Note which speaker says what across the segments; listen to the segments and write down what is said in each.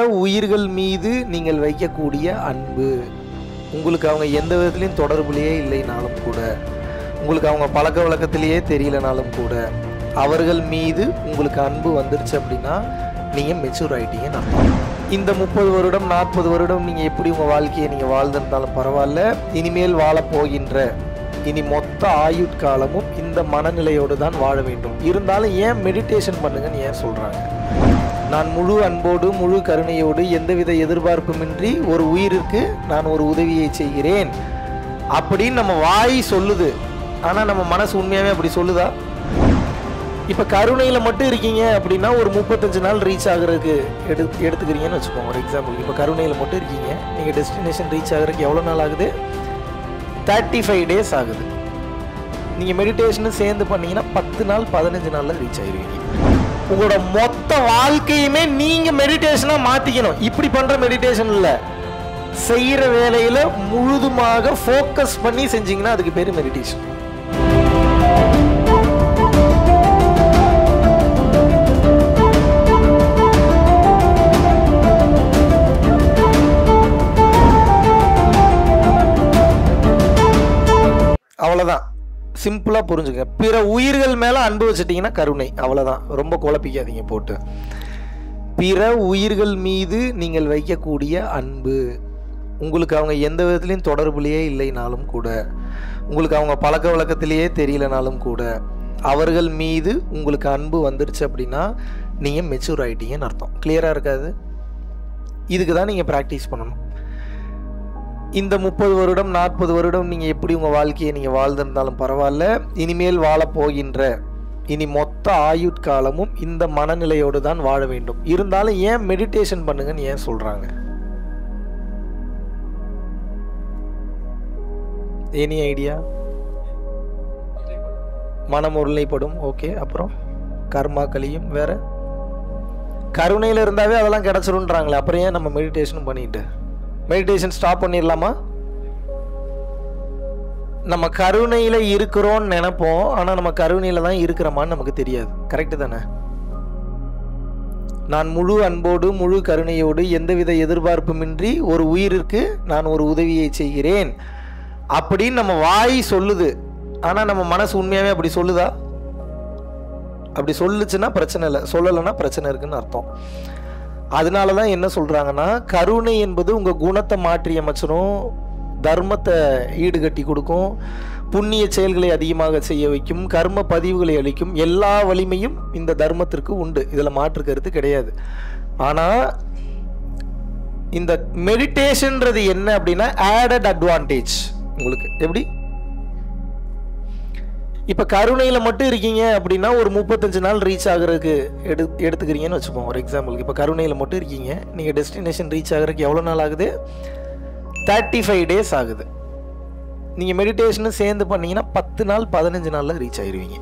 Speaker 1: உயிர்கள் மீது நீங்கள் வைக்கக்கூடிய அன்பு உங்களுக்கு அவங்க எந்த விதத்துலையும் தொடர்புலையே இல்லைனாலும் கூட உங்களுக்கு அவங்க பழக்க வழக்கத்திலேயே தெரியலனாலும் கூட அவர்கள் மீது உங்களுக்கு அன்பு வந்துருச்சு அப்படின்னா நீங்கள் மெச்சூர் ஆகிட்டீங்கன்னு அர்த்தம் இந்த முப்பது வருடம் நாற்பது வருடம் நீங்கள் எப்படி உங்கள் வாழ்க்கையை நீங்கள் வாழ்ந்திருந்தாலும் பரவாயில்ல இனிமேல் வாழப் போகின்ற இனி மொத்த ஆயுட்காலமும் இந்த மனநிலையோடு தான் வாழ வேண்டும் இருந்தாலும் ஏன் மெடிடேஷன் பண்ணுங்கன்னு ஏன் சொல்கிறாங்க நான் முழு அன்போடு முழு கருணையோடு எந்தவித எதிர்பார்ப்புமின்றி ஒரு உயிருக்கு நான் ஒரு உதவியை செய்கிறேன் அப்படின்னு நம்ம வாய் சொல்லுது ஆனால் நம்ம மனசு உண்மையாகவே அப்படி சொல்லுதா இப்போ கருணையில் மட்டும் இருக்கீங்க அப்படின்னா ஒரு முப்பத்தஞ்சு நாள் ரீச் ஆகுறதுக்கு எடு எடுத்துக்கிறீங்கன்னு வச்சுக்கோங்க ஒரு எக்ஸாம்பிள் இப்போ கருணையில் மட்டும் இருக்கீங்க நீங்கள் டெஸ்டினேஷன் ரீச் ஆகுறதுக்கு எவ்வளோ நாள் ஆகுது தேர்ட்டி ஃபைவ் டேஸ் ஆகுது நீங்கள் மெடிடேஷனும் சேர்ந்து பண்ணீங்கன்னா பத்து நாள் பதினஞ்சு நாளில் ரீச் ஆயிருவீங்க உங்களோட மொத்த வாழ்க்கையுமே நீங்கள் மெடிடேஷனாக மாற்றிக்கணும் இப்படி பண்ணுற மெடிடேஷன் இல்லை செய்கிற வேலையில் முழுதுமாக ஃபோக்கஸ் பண்ணி செஞ்சீங்கன்னா அதுக்கு பேர் மெடிடேஷன் அவ்வளோதான் சிம்பிளாக புரிஞ்சுங்க பிற உயிர்கள் மேலே அன்பு வச்சிட்டிங்கன்னா கருணை அவ்வளோதான் ரொம்ப குழப்பிக்காதீங்க போட்டு பிற உயிர்கள் மீது நீங்கள் வைக்கக்கூடிய அன்பு உங்களுக்கு அவங்க எந்த விதத்துலையும் தொடர்புலையே இல்லைனாலும் கூட உங்களுக்கு அவங்க பழக்க வழக்கத்திலேயே தெரியலனாலும் கூட அவர்கள் மீது உங்களுக்கு அன்பு வந்துருச்சு அப்படின்னா நீங்கள் மெச்சூர் ஆகிட்டீங்கன்னு அர்த்தம் கிளியராக இருக்காது இதுக்கு தான் நீங்கள் ப்ராக்டிஸ் பண்ணணும் இந்த முப்பது வருடம் நாற்பது வருடம் நீங்கள் எப்படி உங்கள் வாழ்க்கையை நீங்கள் வாழ்ந்திருந்தாலும் பரவாயில்ல இனிமேல் வாழப் போகின்ற இனி மொத்த ஆயுட்காலமும் இந்த மனநிலையோடு தான் வாழ வேண்டும் இருந்தாலும் ஏன் மெடிடேஷன் பண்ணுங்கன்னு ஏன் சொல்கிறாங்க எனி ஐடியா மனம் ஒருநிலைப்படும் ஓகே அப்புறம் கர்மா கலியும் வேற கருணையில் இருந்தாவே அதெல்லாம் கிடச்சிருன்றாங்களே அப்புறம் ஏன் நம்ம மெடிடேஷனும் பண்ணிட்டு மெடிடேஷன் ஸ்டாப் பண்ணிடலாமா நம்ம கருணையில் இருக்கிறோம்னு நினைப்போம் ஆனால் நம்ம கருணையில் தான் இருக்கிறோமான்னு நமக்கு தெரியாது கரெக்டு தானே நான் முழு அன்போடு முழு கருணையோடு எந்தவித எதிர்பார்ப்புமின்றி ஒரு உயிருக்கு நான் ஒரு உதவியை செய்கிறேன் அப்படின்னு நம்ம வாய் சொல்லுது ஆனால் நம்ம மனசு உண்மையாகவே அப்படி சொல்லுதா அப்படி சொல்லுச்சுன்னா பிரச்சனை இல்லை சொல்லலைன்னா பிரச்சனை இருக்குன்னு அர்த்தம் அதனால தான் என்ன சொல்கிறாங்கன்னா கருணை என்பது உங்கள் குணத்தை மாற்றி அமைச்சிரும் தர்மத்தை ஈடுகட்டி கொடுக்கும் புண்ணிய செயல்களை அதிகமாக செய்ய வைக்கும் கர்ம பதிவுகளை அளிக்கும் எல்லா வலிமையும் இந்த தர்மத்திற்கு உண்டு இதில் மாற்று கருத்து கிடையாது ஆனால் இந்த மெடிடேஷன்ன்றது என்ன அப்படின்னா ஆடட் அட்வான்டேஜ் உங்களுக்கு எப்படி இப்போ கருணையில் மட்டும் இருக்கீங்க அப்படின்னா ஒரு முப்பத்தஞ்சு நாள் ரீச் ஆகுறதுக்கு எடு எடுத்துக்கிறீங்கன்னு வச்சுப்போம் ஒரு எக்ஸாம்பிளுக்கு இப்போ கருணையில் மட்டும் இருக்கீங்க நீங்கள் டெஸ்டினேஷன் ரீச் ஆகுறதுக்கு எவ்வளோ நாள் ஆகுது தேர்ட்டி ஃபைவ் டேஸ் ஆகுது நீங்கள் மெடிடேஷனும் சேர்ந்து பண்ணீங்கன்னா பத்து நாள் பதினஞ்சு நாளில் ரீச் ஆயிருவீங்க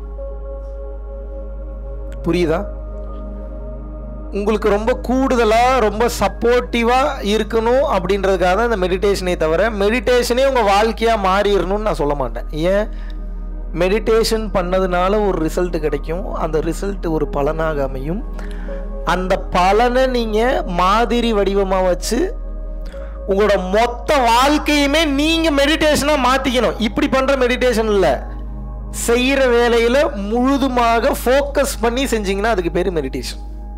Speaker 1: புரியுதா உங்களுக்கு ரொம்ப கூடுதலாக ரொம்ப சப்போர்ட்டிவாக இருக்கணும் அப்படின்றதுக்காக தான் இந்த மெடிடேஷனே தவிர மெடிடேஷனே உங்கள் வாழ்க்கையாக மாறிடணும்னு நான் சொல்ல மாட்டேன் ஏன் மெடிடேஷன் பண்ணதுனால ஒரு ரிசல்ட் கிடைக்கும் அந்த ரிசல்ட் ஒரு பலனாக அமையும் அந்த பலனை நீங்கள் மாதிரி வடிவமாக வச்சு உங்களோட மொத்த வாழ்க்கையுமே நீங்கள் மெடிடேஷனாக மாற்றிக்கணும் இப்படி பண்ணுற மெடிடேஷன் இல்லை செய்கிற வேலையில் முழுதுமாக ஃபோக்கஸ் பண்ணி செஞ்சீங்கன்னா அதுக்கு பேர் மெடிடேஷன்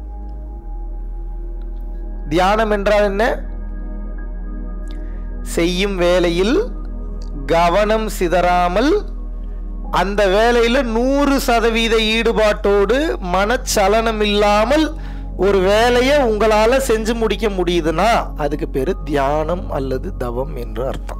Speaker 1: தியானம் என்றால் என்ன செய்யும் வேலையில் கவனம் சிதறாமல் அந்த வேலையில் நூறு சதவீத ஈடுபாட்டோடு மனச்சலனம் இல்லாமல் ஒரு வேலையை உங்களால் செஞ்சு முடிக்க முடியுதுன்னா அதுக்கு பேர் தியானம் அல்லது தவம் என்று அர்த்தம்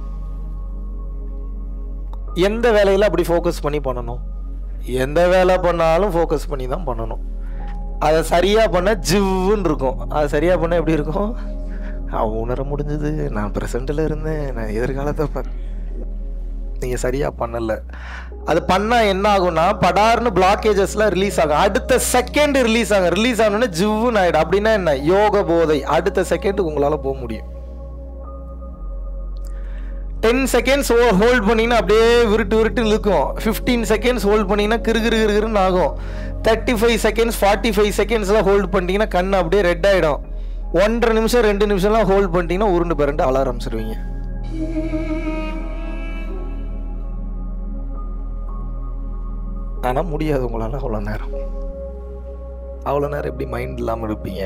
Speaker 1: எந்த வேலையில் அப்படி ஃபோக்கஸ் பண்ணி பண்ணணும் எந்த வேலை பண்ணாலும் ஃபோக்கஸ் பண்ணி தான் பண்ணணும் அதை சரியாக பண்ண ஜிவ்வுன்னு இருக்கும் அதை சரியாக பண்ண எப்படி இருக்கும் அவன் உணர முடிஞ்சது நான் ப்ரெசண்ட்டில் இருந்தேன் நான் எதிர்காலத்தை ப நீங்கள் சரியாக பண்ணலை அது பண்ணால் என்ன ஆகும்னா படார்னு பிளாக்கேஜஸ்லாம் ரிலீஸ் ஆகும் அடுத்த செகண்ட் ரிலீஸ் ஆகும் ரிலீஸ் ஆகணும்னா ஜிவ்வுன்னு ஆகிடும் அப்படின்னா என்ன யோக போதை அடுத்த செகண்டுக்கு உங்களால் போக முடியும் டென் செகண்ட்ஸ் ஹோல்ட் பண்ணிங்கன்னா அப்படியே விருட்டு விருட்டு இழுக்கும் ஃபிஃப்டீன் செகண்ட்ஸ் ஹோல்ட் பண்ணிங்கன்னா கிரு கிரு கிரு கிருன்னு ஆகும் thirty five seconds forty five செகண்ட்ஸ்லாம் ஹோல்ட் பண்ணிட்டீங்கன்னா கண் அப்படியே ரெட் ஆகிடும் ஒன்றரை நிமிஷம் ரெண்டு நிமிஷம்லாம் ஹோல்ட் பண்ணிட்டீங்கன்னா உருண்டு பிறண்டு அழ ஆரம்பிச்சிருவீங்க ஆனால் முடியாது உங்களால் அவ்வளோ நேரம் அவ்வளோ நேரம் எப்படி மைண்ட் இல்லாமல் இருப்பீங்க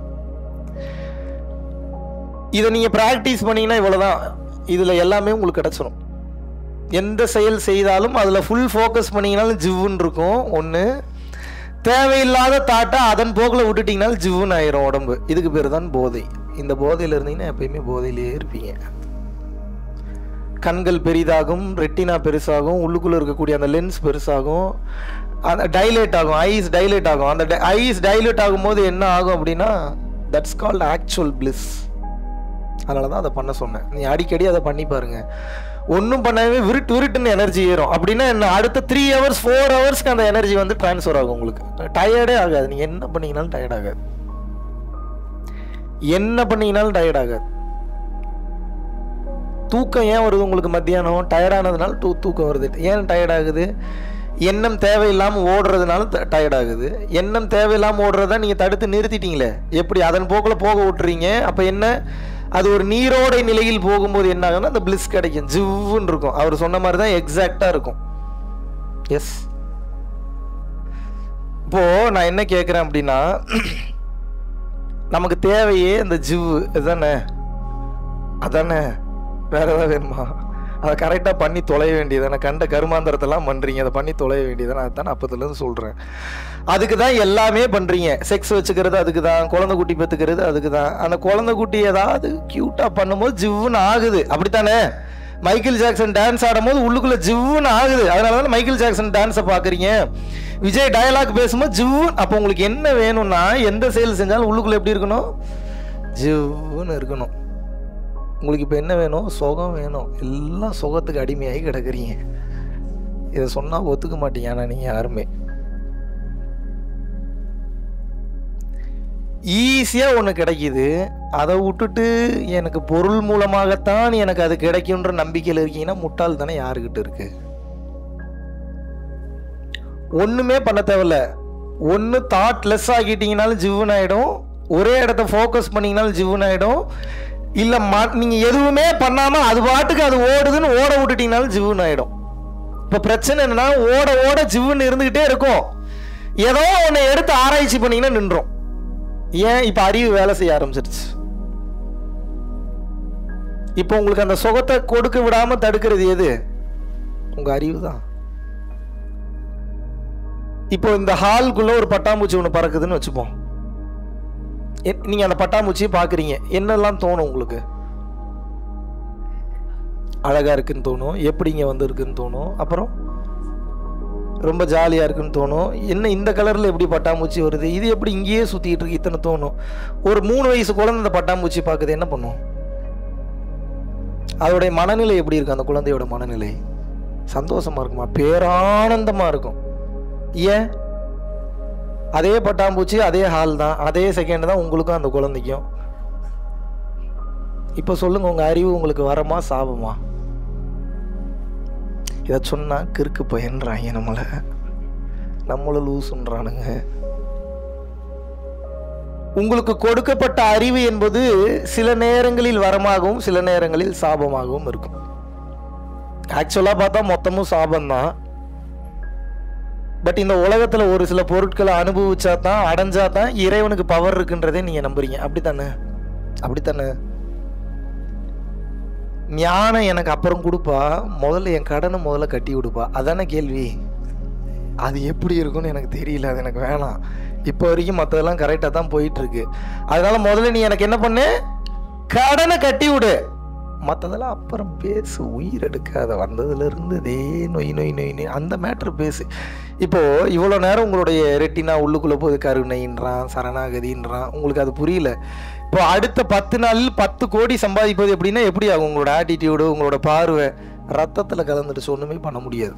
Speaker 1: இதை நீங்கள் ப்ராக்டிஸ் பண்ணீங்கன்னா இவ்வளோதான் இதில் எல்லாமே உங்களுக்கு கிடச்சிரும் எந்த செயல் செய்தாலும் அதில் ஃபுல் ஃபோக்கஸ் பண்ணீங்கனாலும் ஜிவ்வுன்னு இருக்கும் ஒன்று தேவையில்லாத தாட்டை அதன் போக்கில் விட்டுட்டிங்கனாலும் ஜிவ்வுன்னு ஆயிரும் உடம்பு இதுக்கு பேர் தான் போதை இந்த போதையில் இருந்தீங்கன்னா எப்பயுமே போதையிலேயே இருப்பீங்க கண்கள் பெரிதாகும் ரெட்டினா பெருசாகும் உள்ளுக்குள்ளே இருக்கக்கூடிய அந்த லென்ஸ் பெருசாகும் அந்த டைலேட் ஆகும் ஐஸ் டைலேட் ஆகும் அந்த ஐஸ் டைலேட் ஆகும்போது என்ன ஆகும் அப்படின்னா தட்ஸ் கால்ட் ஆக்சுவல் பிளிஸ் அதனால தான் அதை பண்ண சொன்னேன் நீ அடிக்கடி அதை பண்ணி பாருங்க ஒன்றும் பண்ணாமே விருட்டு விருட்டுன்னு எனர்ஜி ஏறும் அப்படின்னா என்ன அடுத்த த்ரீ ஹவர்ஸ் ஃபோர் ஹவர்ஸ்க்கு அந்த எனர்ஜி வந்து ட்ரான்ஸ்ஃபர் ஆகும் உங்களுக்கு டயர்டே ஆகாது நீங்கள் என்ன பண்ணீங்கனாலும் டயர்ட் ஆகாது என்ன பண்ணீங்கனாலும் டயர்ட் ஆகாது தூக்கம் ஏன் வருது உங்களுக்கு மத்தியானம் டயர்டானதுனால தூ தூக்கம் வருது ஏன் டயர்ட் ஆகுது எண்ணம் தேவையில்லாமல் ஓடுறதுனால டயர்ட் ஆகுது எண்ணம் தேவையில்லாமல் ஓடுறத நீங்கள் தடுத்து நிறுத்திட்டீங்களே எப்படி அதன் போக்கில் போக விட்டுறீங்க அப்போ என்ன அது ஒரு நீரோடை நிலையில் போகும்போது என்ன ஆகும்னா அந்த பிளிஸ் கிடைக்கும் ஜிவ்வுன்னு இருக்கும் அவர் சொன்ன மாதிரி தான் எக்ஸாக்டாக இருக்கும் எஸ் இப்போது நான் என்ன கேட்குறேன் அப்படின்னா நமக்கு தேவையே அந்த ஜிவ்வு இதுதானே அதானே வேற ஏதாவது வேணுமா அதை கரெக்டாக பண்ணி தொலைய வேண்டியதானே கண்ட கருமாந்திரத்தெல்லாம் பண்ணுறீங்க அதை பண்ணி தொலைய வேண்டியதானே அதுதான் அப்போதுலேருந்து சொல்கிறேன் அதுக்கு தான் எல்லாமே பண்ணுறீங்க செக்ஸ் வச்சுக்கிறது அதுக்கு தான் குழந்தை குட்டி பெற்றுக்கிறது அதுக்கு தான் அந்த குழந்தை குட்டி ஏதாவது க்யூட்டாக பண்ணும்போது ஜிவ்வுன்னு ஆகுது அப்படித்தானே மைக்கேல் ஜாக்சன் டான்ஸ் ஆடும்போது உள்ளுக்குள்ளே ஜிவ்வுன்னு ஆகுது அதனால தான் மைக்கேல் ஜாக்சன் டான்ஸை பார்க்குறீங்க விஜய் டயலாக் பேசும்போது ஜிவ்வுன்னு அப்போ உங்களுக்கு என்ன வேணும்னா எந்த செயல் செஞ்சாலும் உள்ளுக்குள்ளே எப்படி இருக்கணும் ஜிவ்வுன்னு இருக்கணும் உங்களுக்கு இப்போ என்ன வேணும் சுகம் வேணும் எல்லாம் சுகத்துக்கு அடிமையாகி கிடக்குறீங்க இதை சொன்னால் ஒத்துக்க மாட்டீங்க ஆனால் நீங்கள் யாருமே ஈஸியாக ஒன்று கிடைக்கிது அதை விட்டுட்டு எனக்கு பொருள் மூலமாகத்தான் எனக்கு அது கிடைக்குன்ற நம்பிக்கையில் இருக்கீங்கன்னா முட்டாள் தானே யாருக்கிட்ட இருக்கு ஒன்றுமே பண்ண தேவையில்ல ஒன்று தாட் லெஸ் ஆக்கிட்டீங்கனாலும் ஜிவ்வுன்னு ஆகிடும் ஒரே இடத்த ஃபோக்கஸ் பண்ணிங்கனாலும் ஜிவ்வுன்னு ஆகிடும் இல்லை மா நீங்கள் எதுவுமே பண்ணாமல் அது பாட்டுக்கு அது ஓடுதுன்னு ஓட விட்டுட்டீங்கனாலும் ஜிவ்வுன்னு ஆகிடும் இப்போ பிரச்சனை என்னன்னா ஓட ஓட ஜிவ்வுன்னு இருந்துக்கிட்டே இருக்கும் ஏதோ ஒன்று எடுத்து ஆராய்ச்சி பண்ணீங்கன்னா நின்றோம் ஏன் இப்போ அறிவு வேலை செய்ய ஆரம்பிச்சிருச்சு இப்போ உங்களுக்கு அந்த சுகத்தை கொடுக்க விடாம தடுக்கிறது எது உங்க அறிவு தான் இப்போ இந்த ஹால்குள்ள ஒரு பட்டாம்பூச்சி ஒன்று பறக்குதுன்னு வச்சுப்போம் எ- நீங்க அந்த பட்டாம்பூச்சியை பார்க்குறீங்க என்னெல்லாம் தோணும் உங்களுக்கு அழகா இருக்குன்னு தோணும் எப்படி இங்கே வந்து இருக்குன்னு தோணும் அப்புறம் ரொம்ப ஜாலியாக இருக்குன்னு தோணும் என்ன இந்த கலரில் எப்படி பட்டாம்பூச்சி வருது இது எப்படி இங்கேயே சுற்றிட்டு இருக்கு இத்தனை தோணும் ஒரு மூணு வயசு குழந்தை இந்த பட்டாம்பூச்சி பார்க்குது என்ன பண்ணும் அதோடைய மனநிலை எப்படி இருக்கு அந்த குழந்தையோட மனநிலை சந்தோஷமா இருக்குமா பேரானந்தமா இருக்கும் ஏன் அதே பட்டாம்பூச்சி அதே ஹால் தான் அதே செகண்ட் தான் உங்களுக்கும் அந்த குழந்தைக்கும் இப்போ சொல்லுங்க உங்க அறிவு உங்களுக்கு வரமா சாபமா இதை சொன்னா கிறுக்கு பையன்றாங்க நம்மளை நம்மள லூசுன்றானுங்க உங்களுக்கு கொடுக்கப்பட்ட அறிவு என்பது சில நேரங்களில் வரமாகவும் சில நேரங்களில் சாபமாகவும் இருக்கும் ஆக்சுவலாக பார்த்தா மொத்தமும் சாபம்தான் பட் இந்த உலகத்தில் ஒரு சில பொருட்களை அனுபவிச்சா தான் அடைஞ்சா தான் இறைவனுக்கு பவர் இருக்குன்றதே நீங்கள் நம்புறீங்க அப்படித்தானே அப்படித்தானே ஞானம் எனக்கு அப்புறம் கொடுப்பா முதல்ல என் கடனை முதல்ல கட்டி விடுப்பா அதானே கேள்வி அது எப்படி இருக்கும்னு எனக்கு தெரியல அது எனக்கு வேணாம் இப்போ வரைக்கும் மற்றதெல்லாம் கரெக்டாக தான் போயிட்டு இருக்கு அதனால முதல்ல நீ எனக்கு என்ன பண்ணு கடனை கட்டி விடு மற்றதெல்லாம் அப்புறம் பேசு உயிர் எடுக்காத வந்ததுலேருந்து அதே நொய் நொய் நொய் நொய் அந்த மேட்ரு பேசு இப்போது இவ்வளோ நேரம் உங்களுடைய ரெட்டினா உள்ளுக்குள்ளே போகுது கருணைன்றான் சரணாகதின்றான் உங்களுக்கு அது புரியல இப்போ அடுத்த பத்து நாளில் பத்து கோடி சம்பாதிப்பது எப்படின்னா எப்படி ஆகும் உங்களோட ஆட்டிடியூடு உங்களோட பார்வை ரத்தத்தில் கலந்துடுச்சு ஒன்றுமே பண்ண முடியாது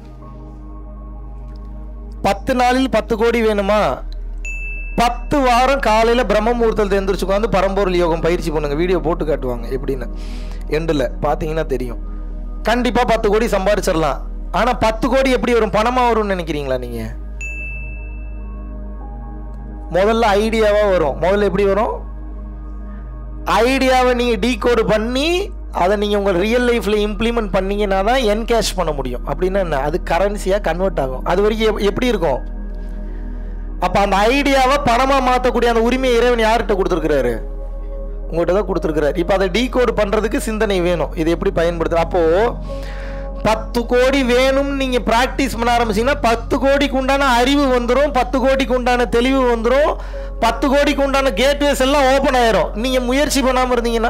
Speaker 1: பத்து நாளில் பத்து கோடி வேணுமா பத்து வாரம் காலையில் பிரம்ம முகூர்த்தத்தில் எந்திரிச்சு உட்காந்து பரம்பொருள் யோகம் பயிற்சி பண்ணுங்க வீடியோ போட்டு காட்டுவாங்க எப்படின்னு எண்டில் பார்த்தீங்கன்னா தெரியும் கண்டிப்பாக பத்து கோடி சம்பாதிச்சிடலாம் ஆனால் பத்து கோடி எப்படி வரும் பணமாக வரும்னு நினைக்கிறீங்களா நீங்கள் முதல்ல ஐடியாவாக வரும் முதல்ல எப்படி வரும் ஐடியாவை நீங்கள் டீகோடு பண்ணி அதை நீங்கள் உங்கள் ரியல் லைஃப்பில் இம்ப்ளிமெண்ட் பண்ணீங்கன்னா தான் என்கேஷ் பண்ண முடியும் அப்படின்னா என்ன அது கரன்சியாக கன்வெர்ட் ஆகும் அது வரைக்கும் எப்- எப்படி இருக்கும் அப்போ அந்த ஐடியாவை பணமாக மாற்றக்கூடிய அந்த உரிமையை இறைவன் யார்கிட்ட கொடுத்துருக்குறாரு உங்கள்கிட்ட தான் கொடுத்துருக்குறாரு இப்போ அதை டீகோடு பண்ணுறதுக்கு சிந்தனை வேணும் இது எப்படி பயன்படுத்து அப்போது பத்து கோடி வேணும்னு நீங்கள் ப்ராக்டிஸ் பண்ண ஆரம்பிச்சீங்கன்னா பத்து கோடிக்கு உண்டான அறிவு வந்துடும் பத்து கோடிக்கு உண்டான தெளிவு வந்துடும் பத்து கோடிக்கு உண்டான கேட்வேஸ் எல்லாம் ஓப்பன் ஆயிரும் நீங்கள் முயற்சி பண்ணாமல் இருந்தீங்கன்னா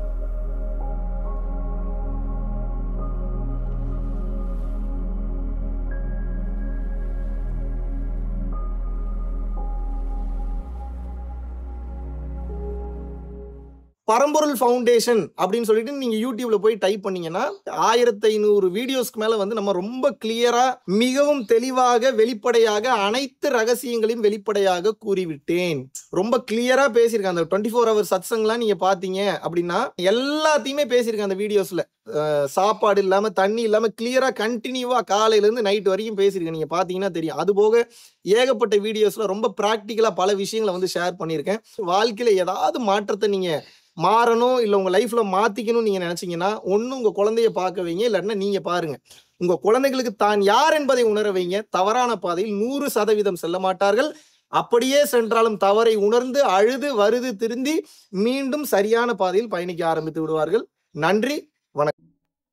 Speaker 1: பரம்பொருள் ஃபவுண்டேஷன் அப்படின்னு சொல்லிட்டு நீங்க யூடியூப்ல போய் டைப் பண்ணீங்கன்னா ஆயிரத்தி ஐநூறு வீடியோஸ்க்கு மேல வந்து நம்ம ரொம்ப கிளியரா மிகவும் தெளிவாக வெளிப்படையாக அனைத்து ரகசியங்களையும் வெளிப்படையாக கூறிவிட்டேன் ரொம்ப கிளியரா பேசியிருக்கேன் அந்த டுவெண்ட்டி ஃபோர் ஹவர் சத்சங்லாம் நீங்க பாத்தீங்க அப்படின்னா எல்லாத்தையுமே பேசியிருக்கேன் அந்த வீடியோஸ்ல அஹ் சாப்பாடு இல்லாம தண்ணி இல்லாம கிளியரா கண்டினியூவா காலையில இருந்து நைட் வரைக்கும் பேசியிருக்கேன் நீங்க பாத்தீங்கன்னா தெரியும் அது போக ஏகப்பட்ட வீடியோஸ்ல ரொம்ப ப்ராக்டிக்கலா பல விஷயங்களை வந்து ஷேர் பண்ணியிருக்கேன் வாழ்க்கையில ஏதாவது மாற்றத்தை நீங்க மாறணும் இல்லை உங்கள் லைஃப்பில் மாற்றிக்கணும்னு நீங்கள் நினச்சிங்கன்னா ஒன்று உங்கள் குழந்தைய பார்க்க வைங்க இல்லைன்னா நீங்கள் பாருங்கள் உங்கள் குழந்தைகளுக்கு தான் யார் என்பதை உணர வைங்க தவறான பாதையில் நூறு சதவீதம் செல்ல மாட்டார்கள் அப்படியே சென்றாலும் தவறை உணர்ந்து அழுது வருது திருந்தி மீண்டும் சரியான பாதையில் பயணிக்க ஆரம்பித்து விடுவார்கள் நன்றி வணக்கம்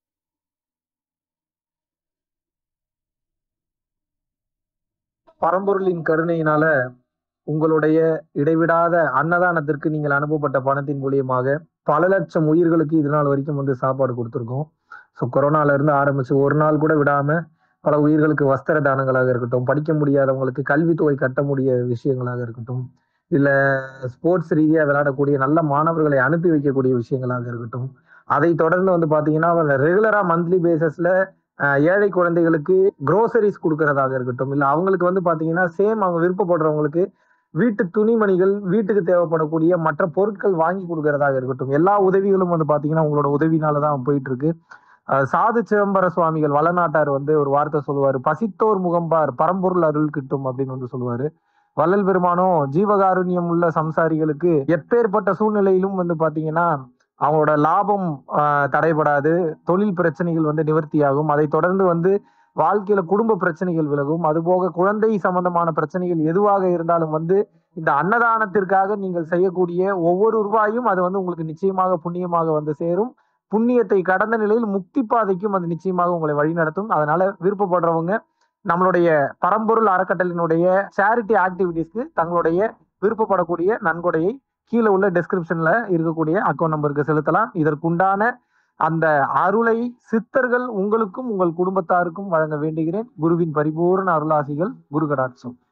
Speaker 2: பரம்பொருளின் கருணையினால உங்களுடைய இடைவிடாத அன்னதானத்திற்கு நீங்கள் அனுப்பப்பட்ட பணத்தின் மூலியமாக பல லட்சம் உயிர்களுக்கு இது நாள் வரைக்கும் வந்து சாப்பாடு கொடுத்துருக்கோம் ஸோ கொரோனால இருந்து ஆரம்பிச்சு ஒரு நாள் கூட விடாம பல உயிர்களுக்கு வஸ்திர தானங்களாக இருக்கட்டும் படிக்க முடியாதவங்களுக்கு கல்வித்தொகை கட்ட முடிய விஷயங்களாக இருக்கட்டும் இல்ல ஸ்போர்ட்ஸ் ரீதியா விளையாடக்கூடிய நல்ல மாணவர்களை அனுப்பி வைக்கக்கூடிய விஷயங்களாக இருக்கட்டும் அதை தொடர்ந்து வந்து பாத்தீங்கன்னா ரெகுலரா மந்த்லி பேசிஸ்ல ஏழை குழந்தைகளுக்கு க்ரோசரிஸ் கொடுக்கறதாக இருக்கட்டும் இல்ல அவங்களுக்கு வந்து பாத்தீங்கன்னா சேம் அவங்க விருப்பப்படுறவங்களுக்கு வீட்டு துணிமணிகள் வீட்டுக்கு தேவைப்படக்கூடிய மற்ற பொருட்கள் வாங்கி கொடுக்கறதாக இருக்கட்டும் எல்லா உதவிகளும் வந்து பாத்தீங்கன்னா உங்களோட உதவினால தான் போயிட்டு இருக்கு அஹ் சாது சிதம்பர சுவாமிகள் வளநாட்டார் வந்து ஒரு வார்த்தை சொல்லுவாரு பசித்தோர் முகம்பார் பரம்பொருள் அருள் கிட்டும் அப்படின்னு வந்து சொல்லுவாரு வள்ளல் பெருமானும் ஜீவகாருண்யம் உள்ள சம்சாரிகளுக்கு எப்பேற்பட்ட சூழ்நிலையிலும் வந்து பாத்தீங்கன்னா அவங்களோட லாபம் ஆஹ், தடைபடாது தொழில் பிரச்சனைகள் வந்து நிவர்த்தியாகும் அதை தொடர்ந்து வந்து வாழ்க்கையில குடும்ப பிரச்சனைகள் விலகும் அதுபோக குழந்தை சம்பந்தமான பிரச்சனைகள் எதுவாக இருந்தாலும் வந்து இந்த அன்னதானத்திற்காக நீங்கள் செய்யக்கூடிய ஒவ்வொரு ரூபாயும் அது வந்து உங்களுக்கு நிச்சயமாக புண்ணியமாக வந்து சேரும் புண்ணியத்தை கடந்த நிலையில் முக்தி பாதைக்கும் அது நிச்சயமாக உங்களை வழிநடத்தும் அதனால விருப்பப்படுறவங்க நம்மளுடைய பரம்பொருள் அறக்கட்டளினுடைய சேரிட்டி ஆக்டிவிட்டீஸ்க்கு தங்களுடைய விருப்பப்படக்கூடிய நன்கொடையை கீழே உள்ள டெஸ்கிரிப்ஷன்ல இருக்கக்கூடிய அக்கௌண்ட் நம்பருக்கு செலுத்தலாம் இதற்குண்டான அந்த அருளை சித்தர்கள் உங்களுக்கும் உங்கள் குடும்பத்தாருக்கும் வழங்க வேண்டுகிறேன் குருவின் பரிபூர்ண அருளாசிகள் குரு கடாட்சம்